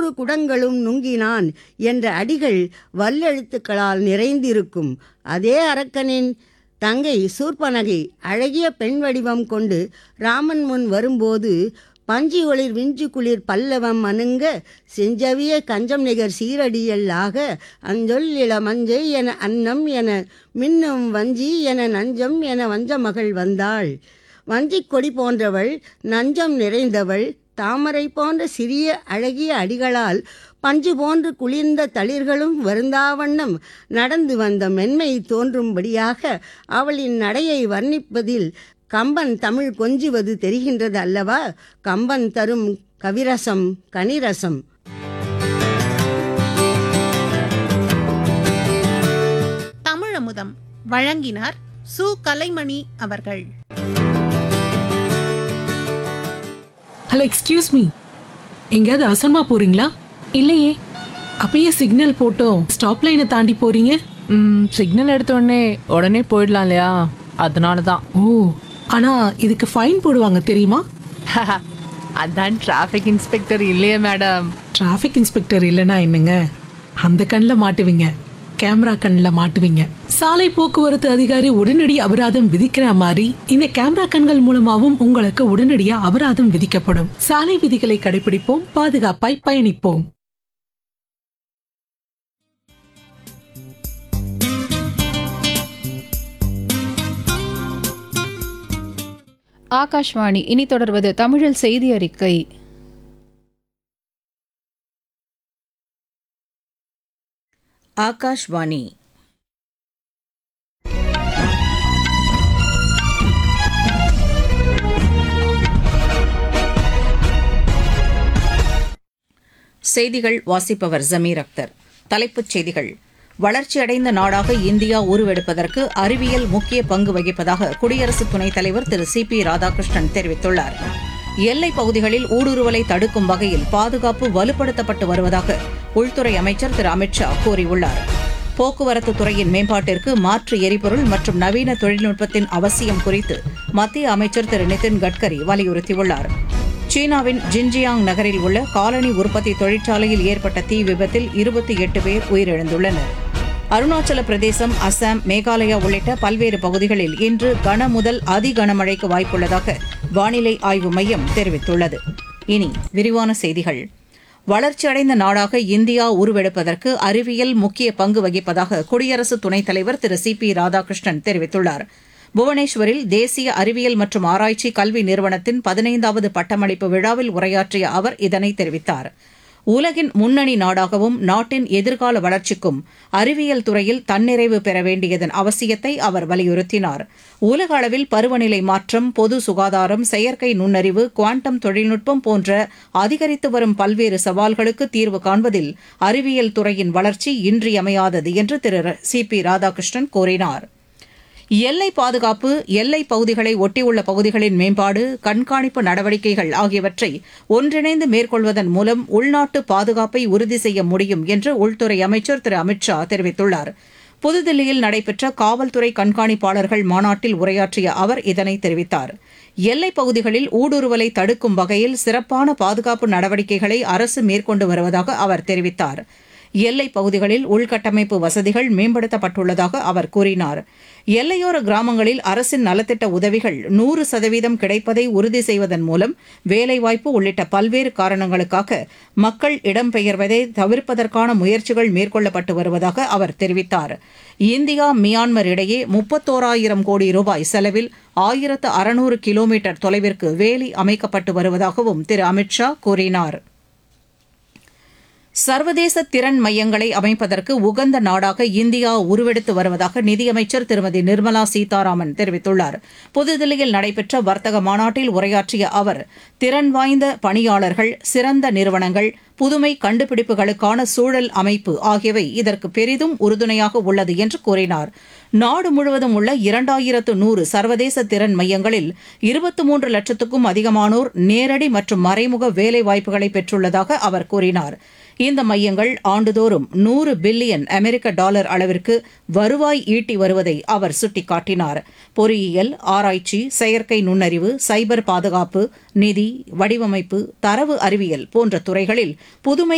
நூறு குடங்களும் நுங்கினான் என்ற அடிகள் வல்லெழுத்துக்களால் நிறைந்திருக்கும் அதே அரக்கனின் தங்கை சூர்பனகை அழகிய பெண் வடிவம் கொண்டு ராமன் முன் வரும்போது பஞ்சி ஒளிர் விஞ்சு குளிர் பல்லவம் அணுங்க செஞ்சவிய கஞ்சம் நிகர் சீரடியல்லாக அஞ்சொல் இள மஞ்சை என அன்னம் என மின்னும் வஞ்சி என நஞ்சம் என வஞ்ச மகள் வந்தாள் வஞ்சிக் கொடி போன்றவள் நஞ்சம் நிறைந்தவள் தாமரை போன்ற சிறிய அழகிய அடிகளால் பஞ்சு போன்று குளிர்ந்த தளிர்களும் வருந்தாவண்ணம் நடந்து வந்த மென்மை தோன்றும்படியாக அவளின் நடையை வர்ணிப்பதில் கம்பன் தமிழ் கொஞ்சுவது தெரிகின்றது அல்லவா கம்பன் தரும் கவிரசம் கனிரசம் தமிழமுதம் வழங்கினார் சு கலைமணி அவர்கள் ஹலோ எக்ஸ்கியூஸ் மீ எங்கேயாவது அவசரமா போறீங்களா இல்லையே அப்பயே சிக்னல் போட்டோம் ஸ்டாப் லைனை தாண்டி போறீங்க ம் சிக்னல் எடுத்த உடனே உடனே போயிடலாம் இல்லையா அதனால தான் ஓ ஆனா இதுக்கு ஃபைன் போடுவாங்க தெரியுமா அதான் டிராஃபிக் இன்ஸ்பெக்டர் இல்லையே மேடம் டிராஃபிக் இன்ஸ்பெக்டர் இல்லைன்னா என்னங்க அந்த கண்ணில் மாட்டுவீங்க கேமரா கண்ணில் மாட்டுவீங்க சாலை போக்குவரத்து அதிகாரி உடனடி அபராதம் விதிக்கிற மாதிரி இந்த கேமரா கண்கள் மூலமாவும் உங்களுக்கு உடனடியா அபராதம் விதிக்கப்படும் சாலை விதிகளை கடைபிடிப்போம் பாதுகாப்பாய் பயணிப்போம் ஆகாஷ்வாணி இனி தொடர்வது தமிழில் செய்தி அறிக்கை ஆகாஷ்வாணி செய்திகள் வாசிப்பவர் ஜமீர் அக்தர் தலைப்புச் செய்திகள் வளர்ச்சியடைந்த நாடாக இந்தியா உருவெடுப்பதற்கு அறிவியல் முக்கிய பங்கு வகிப்பதாக குடியரசு துணைத் தலைவர் திரு சி பி ராதாகிருஷ்ணன் தெரிவித்துள்ளார் எல்லைப் பகுதிகளில் ஊடுருவலை தடுக்கும் வகையில் பாதுகாப்பு வலுப்படுத்தப்பட்டு வருவதாக உள்துறை அமைச்சர் திரு அமித்ஷா கூறியுள்ளார் போக்குவரத்து துறையின் மேம்பாட்டிற்கு மாற்று எரிபொருள் மற்றும் நவீன தொழில்நுட்பத்தின் அவசியம் குறித்து மத்திய அமைச்சர் திரு நிதின் கட்கரி வலியுறுத்தியுள்ளார் சீனாவின் ஜின்ஜியாங் நகரில் உள்ள காலனி உற்பத்தி தொழிற்சாலையில் ஏற்பட்ட தீ விபத்தில் இருபத்தி எட்டு பேர் உயிரிழந்துள்ளனர் அருணாச்சல பிரதேசம் அசாம் மேகாலயா உள்ளிட்ட பல்வேறு பகுதிகளில் இன்று கன முதல் அதி கனமழைக்கு வாய்ப்புள்ளதாக வானிலை ஆய்வு மையம் தெரிவித்துள்ளது இனி விரிவான செய்திகள் வளர்ச்சியடைந்த நாடாக இந்தியா உருவெடுப்பதற்கு அறிவியல் முக்கிய பங்கு வகிப்பதாக குடியரசு துணைத் தலைவர் திரு சி பி ராதாகிருஷ்ணன் தெரிவித்துள்ளார் புவனேஸ்வரில் தேசிய அறிவியல் மற்றும் ஆராய்ச்சி கல்வி நிறுவனத்தின் பதினைந்தாவது பட்டமளிப்பு விழாவில் உரையாற்றிய அவர் இதனை தெரிவித்தார் உலகின் முன்னணி நாடாகவும் நாட்டின் எதிர்கால வளர்ச்சிக்கும் அறிவியல் துறையில் தன்னிறைவு பெற வேண்டியதன் அவசியத்தை அவர் வலியுறுத்தினார் உலக அளவில் பருவநிலை மாற்றம் பொது சுகாதாரம் செயற்கை நுண்ணறிவு குவாண்டம் தொழில்நுட்பம் போன்ற அதிகரித்து வரும் பல்வேறு சவால்களுக்கு தீர்வு காண்பதில் அறிவியல் துறையின் வளர்ச்சி இன்றியமையாதது என்று திரு சி பி ராதாகிருஷ்ணன் கூறினார் எல்லை பாதுகாப்பு எல்லை பகுதிகளை ஒட்டியுள்ள பகுதிகளின் மேம்பாடு கண்காணிப்பு நடவடிக்கைகள் ஆகியவற்றை ஒன்றிணைந்து மேற்கொள்வதன் மூலம் உள்நாட்டு பாதுகாப்பை உறுதி செய்ய முடியும் என்று உள்துறை அமைச்சர் திரு அமித்ஷா தெரிவித்துள்ளார் புதுதில்லியில் நடைபெற்ற காவல்துறை கண்காணிப்பாளர்கள் மாநாட்டில் உரையாற்றிய அவர் இதனை தெரிவித்தார் எல்லைப் பகுதிகளில் ஊடுருவலை தடுக்கும் வகையில் சிறப்பான பாதுகாப்பு நடவடிக்கைகளை அரசு மேற்கொண்டு வருவதாக அவர் தெரிவித்தார் எல்லைப் பகுதிகளில் உள்கட்டமைப்பு வசதிகள் மேம்படுத்தப்பட்டுள்ளதாக அவர் கூறினார் எல்லையோர கிராமங்களில் அரசின் நலத்திட்ட உதவிகள் நூறு சதவீதம் கிடைப்பதை உறுதி செய்வதன் மூலம் வேலைவாய்ப்பு உள்ளிட்ட பல்வேறு காரணங்களுக்காக மக்கள் இடம்பெயர்வதை தவிர்ப்பதற்கான முயற்சிகள் மேற்கொள்ளப்பட்டு வருவதாக அவர் தெரிவித்தார் இந்தியா மியான்மர் இடையே முப்பத்தோராயிரம் கோடி ரூபாய் செலவில் ஆயிரத்து அறுநூறு கிலோமீட்டர் தொலைவிற்கு வேலி அமைக்கப்பட்டு வருவதாகவும் திரு அமித்ஷா கூறினார் சர்வதேச திறன் மையங்களை அமைப்பதற்கு உகந்த நாடாக இந்தியா உருவெடுத்து வருவதாக நிதியமைச்சர் திருமதி நிர்மலா சீதாராமன் தெரிவித்துள்ளார் புதுதில்லியில் நடைபெற்ற வர்த்தக மாநாட்டில் உரையாற்றிய அவர் திறன் வாய்ந்த பணியாளர்கள் சிறந்த நிறுவனங்கள் புதுமை கண்டுபிடிப்புகளுக்கான சூழல் அமைப்பு ஆகியவை இதற்கு பெரிதும் உறுதுணையாக உள்ளது என்று கூறினார் நாடு முழுவதும் உள்ள இரண்டாயிரத்து நூறு சர்வதேச திறன் மையங்களில் இருபத்தி மூன்று லட்சத்துக்கும் அதிகமானோர் நேரடி மற்றும் மறைமுக வேலைவாய்ப்புகளை பெற்றுள்ளதாக அவர் கூறினார் இந்த மையங்கள் ஆண்டுதோறும் நூறு பில்லியன் அமெரிக்க டாலர் அளவிற்கு வருவாய் ஈட்டி வருவதை அவர் சுட்டிக்காட்டினார் பொறியியல் ஆராய்ச்சி செயற்கை நுண்ணறிவு சைபர் பாதுகாப்பு நிதி வடிவமைப்பு தரவு அறிவியல் போன்ற துறைகளில் புதுமை